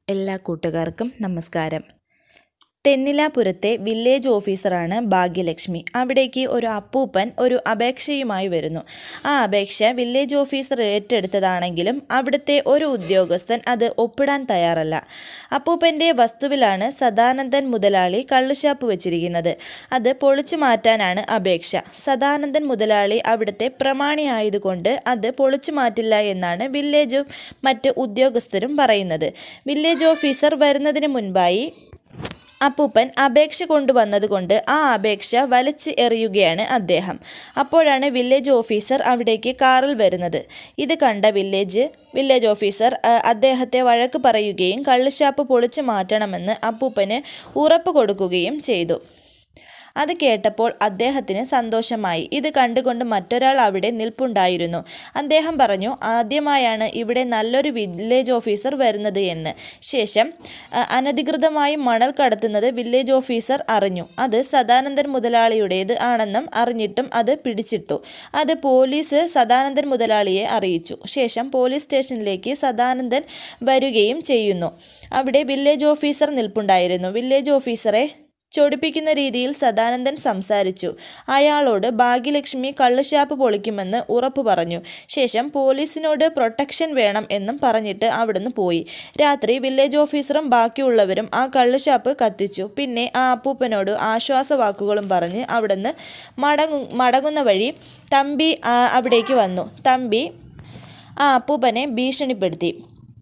എല്ലാ കൂട്ടുകാർക്കും നമസ്കാരം തെന്നിലാപുരത്തെ വില്ലേജ് ഓഫീസറാണ് ഭാഗ്യലക്ഷ്മി അവിടേക്ക് ഒരു അപ്പൂപ്പൻ ഒരു അപേക്ഷയുമായി വരുന്നു ആ അപേക്ഷ വില്ലേജ് ഓഫീസർ ഏറ്റെടുത്തതാണെങ്കിലും അവിടുത്തെ ഒരു ഉദ്യോഗസ്ഥൻ അത് ഒപ്പിടാൻ തയ്യാറല്ല അപ്പൂപ്പൻ്റെ വസ്തുവിലാണ് സദാനന്ദൻ മുതലാളി കള്ളുഷാപ്പ് വെച്ചിരിക്കുന്നത് അത് പൊളിച്ചു മാറ്റാനാണ് അപേക്ഷ സദാനന്ദൻ മുതലാളി അവിടുത്തെ പ്രമാണിയായതുകൊണ്ട് അത് പൊളിച്ചു മാറ്റില്ല എന്നാണ് വില്ലേജും മറ്റ് ഉദ്യോഗസ്ഥരും പറയുന്നത് വില്ലേജ് ഓഫീസർ വരുന്നതിന് മുൻപായി അപ്പൂപ്പൻ അപേക്ഷ കൊണ്ടുവന്നതുകൊണ്ട് ആ അപേക്ഷ വലിച്ച് എറിയുകയാണ് അദ്ദേഹം അപ്പോഴാണ് വില്ലേജ് ഓഫീസർ അവിടേക്ക് കാറിൽ വരുന്നത് ഇത് കണ്ട വില്ലേജ് വില്ലേജ് ഓഫീസർ ആ, അദ്ദേഹത്തെ വഴക്ക് പറയുകയും കള്ളുഷാപ്പ് പൊളിച്ചു മാറ്റണമെന്ന് അപ്പൂപ്പന് ഉറപ്പ് കൊടുക്കുകയും ചെയ്തു അത് കേട്ടപ്പോൾ അദ്ദേഹത്തിന് സന്തോഷമായി ഇത് കണ്ടുകൊണ്ട് മറ്റൊരാൾ അവിടെ നിൽപ്പുണ്ടായിരുന്നു അദ്ദേഹം പറഞ്ഞു ആദ്യമായാണ് ഇവിടെ നല്ലൊരു വില്ലേജ് ഓഫീസർ വരുന്നത് എന്ന് ശേഷം അ, അനധികൃതമായി മണൽ കടത്തുന്നത് വില്ലേജ് ഓഫീസർ അറിഞ്ഞു അത് സദാനന്ദൻ മുതലാളിയുടേത് ആണെന്നും അറിഞ്ഞിട്ടും അത് പിടിച്ചിട്ടു അത് പോലീസ് സദാനന്ദൻ മുതലാളിയെ അറിയിച്ചു ശേഷം പോലീസ് സ്റ്റേഷനിലേക്ക് സദാനന്ദൻ വരികയും ചെയ്യുന്നു അവിടെ വില്ലേജ് ഓഫീസർ നിൽപ്പുണ്ടായിരുന്നു വില്ലേജ് ഓഫീസറെ ചൊടിപ്പിക്കുന്ന രീതിയിൽ സദാനന്ദൻ സംസാരിച്ചു അയാളോട് ഭാഗ്യലക്ഷ്മി കള്ളുഷാപ്പ് പൊളിക്കുമെന്ന് ഉറപ്പു പറഞ്ഞു ശേഷം പോലീസിനോട് പ്രൊട്ടക്ഷൻ വേണം എന്നും പറഞ്ഞിട്ട് അവിടുന്ന് പോയി രാത്രി വില്ലേജ് ഓഫീസറും ബാക്കിയുള്ളവരും ആ കള്ളുഷാപ്പ് കത്തിച്ചു പിന്നെ ആ അപ്പൂപ്പനോട് ആശ്വാസവാക്കുകളും പറഞ്ഞ് അവിടുന്ന് മടങ്ങു മടങ്ങുന്ന വഴി തമ്പി ആ, അവിടേക്ക് വന്നു തമ്പി ആ അപ്പൂപ്പനെ ഭീഷണിപ്പെടുത്തി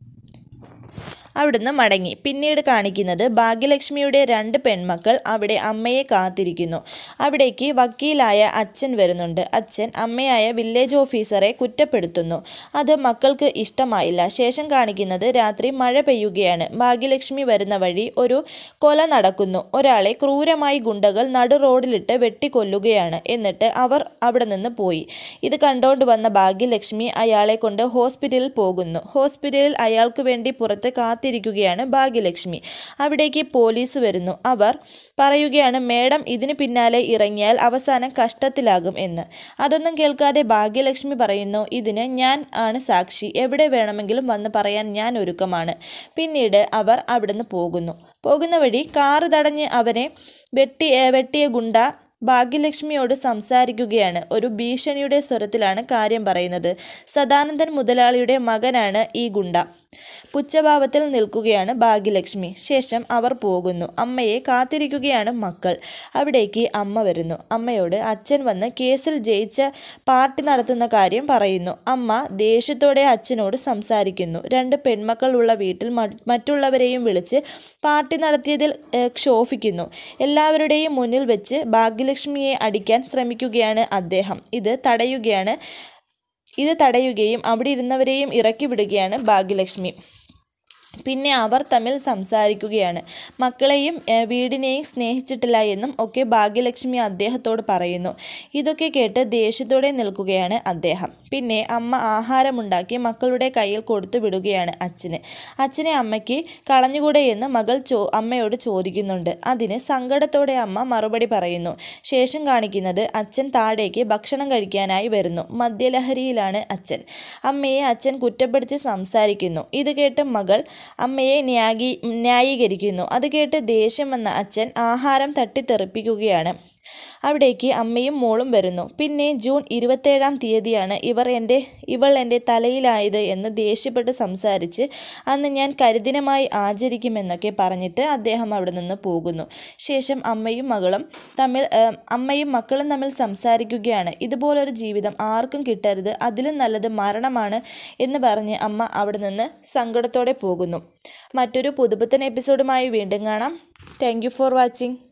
അവിടുന്ന് മടങ്ങി പിന്നീട് കാണിക്കുന്നത് ഭാഗ്യലക്ഷ്മിയുടെ രണ്ട് പെൺമക്കൾ അവിടെ അമ്മയെ കാത്തിരിക്കുന്നു അവിടേക്ക് വക്കീലായ അച്ഛൻ വരുന്നുണ്ട് അച്ഛൻ അമ്മയായ വില്ലേജ് ഓഫീസറെ കുറ്റപ്പെടുത്തുന്നു അത് മക്കൾക്ക് ഇഷ്ടമായില്ല ശേഷം കാണിക്കുന്നത് രാത്രി മഴ പെയ്യുകയാണ് ഭാഗ്യലക്ഷ്മി വരുന്ന വഴി ഒരു കൊല നടക്കുന്നു ഒരാളെ ക്രൂരമായി ഗുണ്ടകൾ നടു റോഡിലിട്ട് വെട്ടിക്കൊല്ലുകയാണ് എന്നിട്ട് അവർ അവിടെ നിന്ന് പോയി ഇത് കണ്ടോണ്ട് വന്ന ഭാഗ്യലക്ഷ്മി അയാളെ കൊണ്ട് ഹോസ്പിറ്റലിൽ പോകുന്നു ഹോസ്പിറ്റലിൽ അയാൾക്ക് വേണ്ടി പുറത്ത് കാത്തിരിക്കുകയാണ് ഭാഗ്യലക്ഷ്മി അവിടേക്ക് പോലീസ് വരുന്നു അവർ പറയുകയാണ് മേഡം ഇതിന് പിന്നാലെ ഇറങ്ങിയാൽ അവസാനം കഷ്ടത്തിലാകും എന്ന് അതൊന്നും കേൾക്കാതെ ഭാഗ്യലക്ഷ്മി പറയുന്നു ഇതിന് ഞാൻ ആണ് സാക്ഷി എവിടെ വേണമെങ്കിലും വന്ന് പറയാൻ ഞാൻ ഒരുക്കമാണ് പിന്നീട് അവർ അവിടുന്ന് പോകുന്നു പോകുന്ന വഴി കാറ് തടഞ്ഞ് അവനെ വെട്ടി ഏ, വെട്ടിയ ഗുണ്ട ഭാഗ്യലക്ഷ്മിയോട് സംസാരിക്കുകയാണ് ഒരു ഭീഷണിയുടെ സ്വരത്തിലാണ് കാര്യം പറയുന്നത് സദാനന്ദൻ മുതലാളിയുടെ മകനാണ് ഈ ഗുണ്ട പുച്ഛഭാവത്തിൽ നിൽക്കുകയാണ് ഭാഗ്യലക്ഷ്മി ശേഷം അവർ പോകുന്നു അമ്മയെ കാത്തിരിക്കുകയാണ് മക്കൾ അവിടേക്ക് അമ്മ വരുന്നു അമ്മയോട് അച്ഛൻ വന്ന് കേസിൽ ജയിച്ച പാർട്ടി നടത്തുന്ന കാര്യം പറയുന്നു അമ്മ ദേഷ്യത്തോടെ അച്ഛനോട് സംസാരിക്കുന്നു രണ്ട് പെൺമക്കൾ ഉള്ള വീട്ടിൽ മ- മറ്റുള്ളവരെയും വിളിച്ച് പാർട്ടി നടത്തിയതിൽ ഏഹ്, ക്ഷോഭിക്കുന്നു എല്ലാവരുടെയും മുന്നിൽ വെച്ച് ഭാഗ്യലക്ഷ്മിയെ അടിക്കാൻ ശ്രമിക്കുകയാണ് അദ്ദേഹം ഇത് തടയുകയാണ് ഇത് തടയുകയും അവിടെ ഇരുന്നവരെയും ഇറക്കി വിടുകയാണ് ഭാഗ്യലക്ഷ്മി പിന്നെ അവർ തമ്മിൽ സംസാരിക്കുകയാണ് മക്കളെയും ഏഹ്, വീടിനെയും സ്നേഹിച്ചിട്ടില്ല എന്നും ഒക്കെ ഭാഗ്യലക്ഷ്മി അദ്ദേഹത്തോട് പറയുന്നു ഇതൊക്കെ കേട്ട് ദേഷ്യത്തോടെ നിൽക്കുകയാണ് അദ്ദേഹം പിന്നെ അമ്മ ആഹാരമുണ്ടാക്കി മക്കളുടെ കയ്യിൽ കൊടുത്തു വിടുകയാണ് അച്ഛന് അച്ഛനെ അമ്മയ്ക്ക് കളഞ്ഞുകൂടെ എന്ന് മകൾ ചോ അമ്മയോട് ചോദിക്കുന്നുണ്ട് അതിന് സങ്കടത്തോടെ അമ്മ മറുപടി പറയുന്നു ശേഷം കാണിക്കുന്നത് അച്ഛൻ താഴേക്ക് ഭക്ഷണം കഴിക്കാനായി വരുന്നു മദ്യലഹരിയിലാണ് അച്ഛൻ അമ്മയെ അച്ഛൻ കുറ്റപ്പെടുത്തി സംസാരിക്കുന്നു ഇത് കേട്ട് മകൾ അമ്മയെ ന്യാഗീ ന്യായീകരിക്കുന്നു അത് കേട്ട് ദേഷ്യം വന്ന അച്ഛൻ ആഹാരം തട്ടിത്തെറിപ്പിക്കുകയാണ് അവിടേക്ക് അമ്മയും മോളും വരുന്നു പിന്നെ ജൂൺ ഇരുപത്തേഴാം തീയതിയാണ് ഇവർ എൻ്റെ ഇവൾ എൻ്റെ തലയിലായത് എന്ന് ദേഷ്യപ്പെട്ട് സംസാരിച്ച് അന്ന് ഞാൻ കരിദിനമായി ആചരിക്കുമെന്നൊക്കെ പറഞ്ഞിട്ട് അദ്ദേഹം അവിടെ നിന്ന് പോകുന്നു ശേഷം അമ്മയും മകളും തമ്മിൽ ഏം, അമ്മയും മക്കളും തമ്മിൽ സംസാരിക്കുകയാണ് ഇതുപോലൊരു ജീവിതം ആർക്കും കിട്ടരുത് അതിലും നല്ലത് മരണമാണ് എന്ന് പറഞ്ഞ് അമ്മ അവിടെ നിന്ന് സങ്കടത്തോടെ പോകുന്നു മറ്റൊരു പുതുപുത്തൻ എപ്പിസോഡുമായി വീണ്ടും കാണാം താങ്ക് യു ഫോർ വാച്ചിങ്